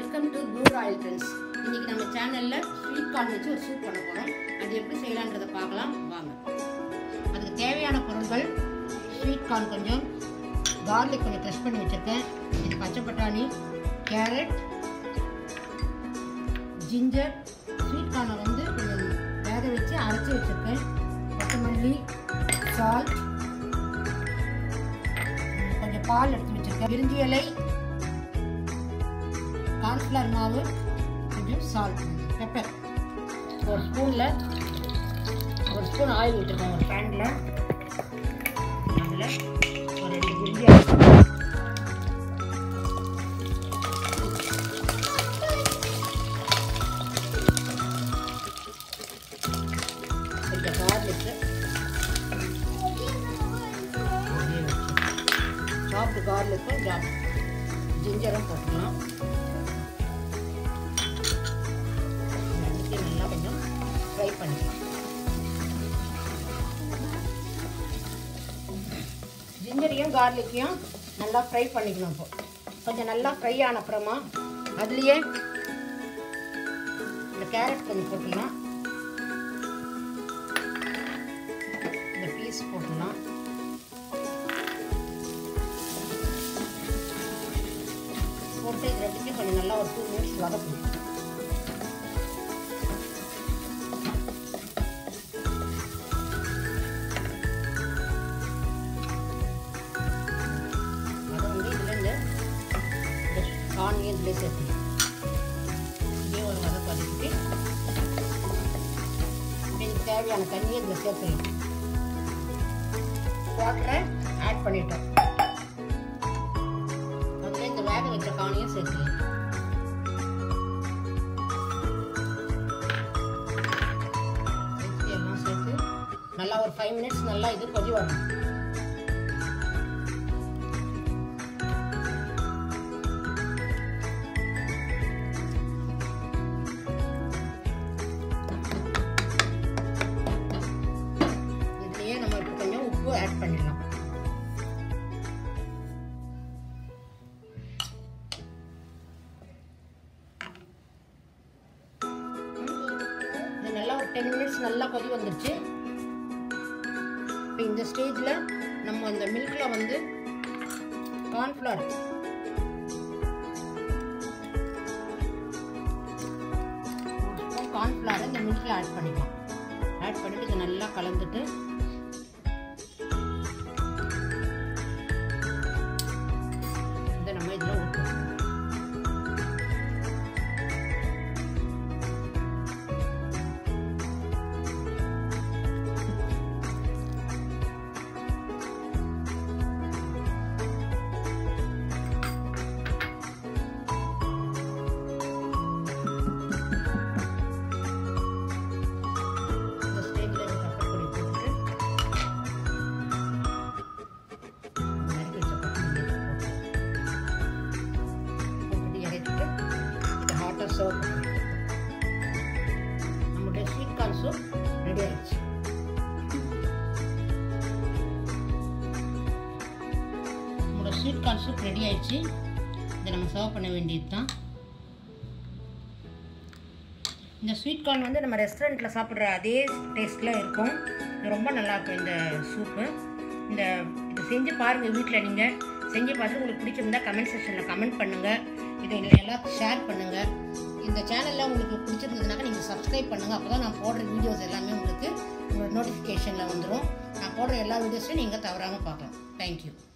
welcome to blue royal friends இன்னைக்கு நம்ம சேனலில் ஸ்வீட் கார்ன் வச்சு ஒரு சூப் பண்ண போகிறோம் அது எப்படி செய்யலான்றதை பார்க்கலாம் வாங்க அதுக்கு தேவையான பொருட்கள் ஸ்வீட் கார்ன் கொஞ்சம் கார்லிக் கொஞ்சம் க்ரஷ் பண்ணி வச்சுருக்கேன் இது பச்சை பட்டாணி கேரட் ஜிஞ்சர் ஸ்வீட் கார்னை வந்து கொஞ்சம் வேக வச்சு அரைச்சி வச்சுருக்கேன் கொத்தமல்லி சால்ட் கொஞ்சம் பால் எடுத்து வச்சுருக்கேன் விரிஞ்சி இலை கார்ன்ஃப்ளவர் மாவு கொஞ்சம் சால்ட் பெப்பர் ஒரு ஸ்பூனில் ஒரு ஸ்பூன் ஆயில் விட்டுருக்கேன் ஒரு பேனில் அதில் ஒரு ரெண்டு விரிஞ்சி இலை கொஞ்சம் கார்லிக்கு சாப்பிட்டு கார்லிக்கும் ஜாப் ஜிஞ்சரும் போட்டுக்கலாம் ரெண்டுத்தையும் நல்லா கொஞ்சம் ஃப்ரை பண்ணிக்கலாம் ஜிஞ்சரையும் கார்லிக்கையும் நல்லா ஃப்ரை பண்ணிக்கணும் இப்போ கொஞ்சம் நல்லா ஃப்ரை ஆன அப்புறமா அதுலேயே இந்த கேரட் கொஞ்சம் போட்டுக்கலாம் இந்த பீஸ் போட்டுக்கலாம் போட்டு இது ரெண்டுத்தையும் கொஞ்சம் நல்லா ஒரு டூ மினிட்ஸ் வதக்கணும் அதை வந்து இதுலேருந்து இந்த காணியை இதில் சேர்த்துக்கணும் இதே ஒரு வதக்கு வதக்கிட்டு இதுக்கு தேவையான தண்ணியை இதில் சேர்த்துக்கலாம் வாட்டரை ஆட் பண்ணிட்டோம் அதில் இந்த வேக வச்ச காணியும் சேர்த்துக்கலாம் சேர்த்து எல்லாம் சேர்த்து நல்லா ஒரு ஃபைவ் மினிட்ஸ் நல்லா இது கொதி வரணும் இதுலயே நம்ம இப்போ கொஞ்சம் உப்பு ஆட் பண்ணிடலாம் இது நல்லா ஒரு டென் மினிட்ஸ் நல்லா கொதி வந்துருச்சு இப்போ இந்த ஸ்டேஜில் நம்ம இந்த மில்கில் வந்து கார்ன்ஃப்ளவர் கார்ன்ஃப்ளவரை இந்த மில்கில் ஆட் பண்ணிக்கலாம் ஆட் பண்ணிட்டு இதை நல்லா கலந்துட்டு இதை நம்ம இதில் ஊற்றணும் இந்த ஸ்டேஜில் இந்த பெப்பர் பொடி போட்டு நறுக்கி வச்ச கொத்தமல்லி போட்டு போட்டுட்டு இறக்கிட்டு இதை ஹாட்டாக சர்வ் பண்ணிட்டு நம்மளுடைய ஸ்வீட் கார்ன் சூப் ரெடி ஆயிடுச்சு நம்மளோட ஸ்வீட் கார்ன் சூப் ரெடி ஆயிடுச்சு இதை நம்ம சர்வ் பண்ண வேண்டியது தான் இந்த ஸ்வீட் கார்ன் வந்து நம்ம ரெஸ்டாரண்ட்டில் சாப்பிட்ற அதே டேஸ்ட்டில் இருக்கும் இது ரொம்ப நல்லா இருக்கும் இந்த சூப்பு இந்த இது செஞ்சு பாருங்கள் வீட்டில் நீங்கள் செஞ்சு பார்த்து உங்களுக்கு பிடிச்சிருந்தா கமெண்ட் செக்ஷனில் கமெண்ட் பண்ணுங்கள் இதை எல்லாம் ஷேர் பண்ணுங்கள் இந்த சேனலில் உங்களுக்கு பிடிச்சிருந்ததுனாக்கா நீங்கள் சப்ஸ்கிரைப் பண்ணுங்கள் அப்போ தான் நான் போடுற வீடியோஸ் எல்லாமே உங்களுக்கு உங்களோட நோட்டிஃபிகேஷனில் வந்துடும் நான் போடுற எல்லா வீடியோஸையும் நீங்கள் தவறாமல் பார்க்கலாம் தேங்க்யூ